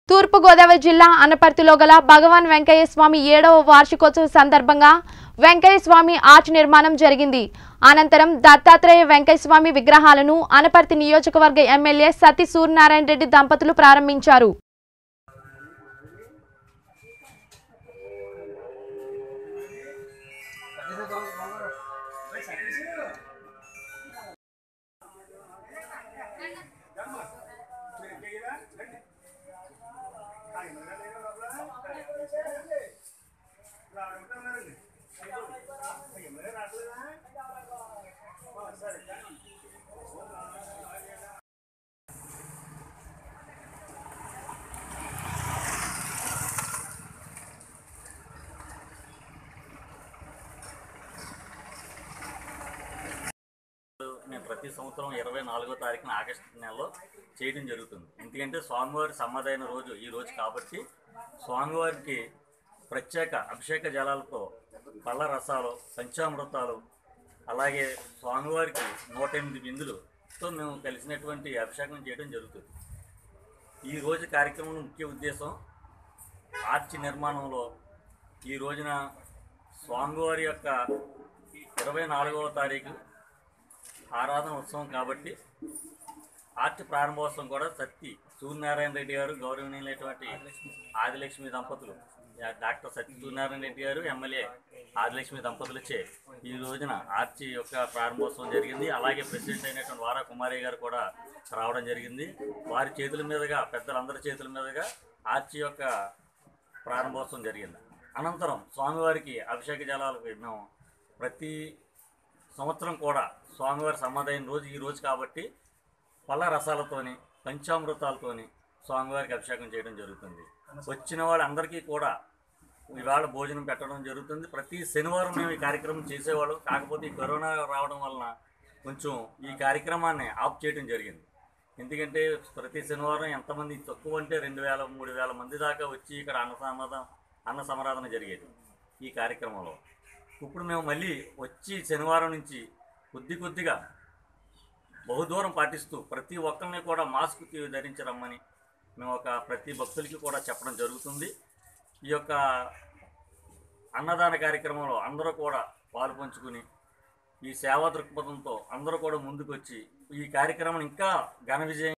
తూర్పుగోదావరి జిల్లా అనపర్తిలో గల భగవాన్ వెంకయ్య స్వామి ఏడవ వార్షికోత్సవ సందర్భంగా వెంకయ్య స్వామి ఆర్చ్ నిర్మాణం జరిగింది అనంతరం దత్తాత్రేయ వెంకయ్య స్వామి విగ్రహాలను అనపర్తి నియోజకవర్గ ఎమ్మెల్యే సతీ సూర్యనారాయణ రెడ్డి దంపతులు ప్రారంభించారు మేము ప్రతి సంవత్సరం ఇరవై నాలుగో తారీఖున ఆగస్టు నెలలో చేయడం జరుగుతుంది ఎందుకంటే స్వామివారి సమ్మదైన రోజు ఈ రోజు కాబట్టి స్వామివారికి ప్రత్యేక అభిషేక జలాలతో పళ్ళ రసాలు పంచామృతాలు అలాగే స్వామివారికి నూట ఎనిమిది బిందులతో మేము కలిసినటువంటి అభిషేకం చేయడం జరుగుతుంది ఈ రోజు కార్యక్రమం ముఖ్య ఉద్దేశం ఆర్చి నిర్మాణంలో ఈ రోజున స్వామివారి యొక్క ఇరవై నాలుగవ తారీఖు ఆరాధన ఉత్సవం కాబట్టి ఆర్ట్ ప్రారంభోత్సవం కూడా సత్తి సూర్యనారాయణ రెడ్డి గారు గౌరవనీయులైనటువంటి ఆదిలక్ష్మి దంపతులు యా- డాక్టర్ సత్తి సూర్యనారాయణ రెడ్డి గారు ఎమ్మెల్యే ఆదిలక్ష్మి దంపతులచే ఈ రోజున ఆర్చి యొక్క ప్రారంభోత్సవం జరిగింది అలాగే ప్రెసిడెంట్ అయినటువంటి వారా కుమారి గారు కూడా రావడం జరిగింది వారి చేతుల మీదుగా పెద్దలందరి చేతుల మీదుగా ఆర్చి యొక్క ప్రారంభోత్సవం జరిగింది అనంతరం స్వామివారికి అభిషేక జలాలకు మేము ప్రతి సంవత్సరం కూడా స్వామివారి సమాధైన రోజు ఈ రోజు కాబట్టి పళ్ళ రసాలతోని పంచామృతాలతోని స్వామివారికి అభిషేకం చేయడం జరుగుతుంది వచ్చిన వాళ్ళందరికీ కూడా ఇవాళ భోజనం పెట్టడం జరుగుతుంది ప్రతి శనివారం మేము ఈ కార్యక్రమం చేసేవాళ్ళం కాకపోతే ఈ కరోనా రావడం వలన కొంచెం ఈ కార్యక్రమాన్ని ఆఫ్ చేయడం జరిగింది ఎందుకంటే ప్రతి శనివారం ఎంతమంది తక్కువ అంటే రెండు వేల మూడు వేల మంది దాకా వచ్చి ఇక్కడ అన్న సమాధానం అన్న సమారాధన జరిగేది ఈ కార్యక్రమంలో ఇప్పుడు మేము మళ్ళీ వచ్చి శనివారం నుంచి కొద్ది కొద్దిగా బహుదూరం పాటిస్తూ ప్రతి ఒక్కరిని కూడా మాస్క్ తీ- ధరించి రమ్మని మేము ఒక ప్రతి భక్తులకి కూడా చెప్పడం జరుగుతుంది ఈ యొక్క అన్నదాన కార్యక్రమంలో అందరూ కూడా పాలు పంచుకుని ఈ సేవా దృక్పథంతో అందరూ కూడా ముందుకొచ్చి ఈ కార్యక్రమం ఇంకా ఘన విజయం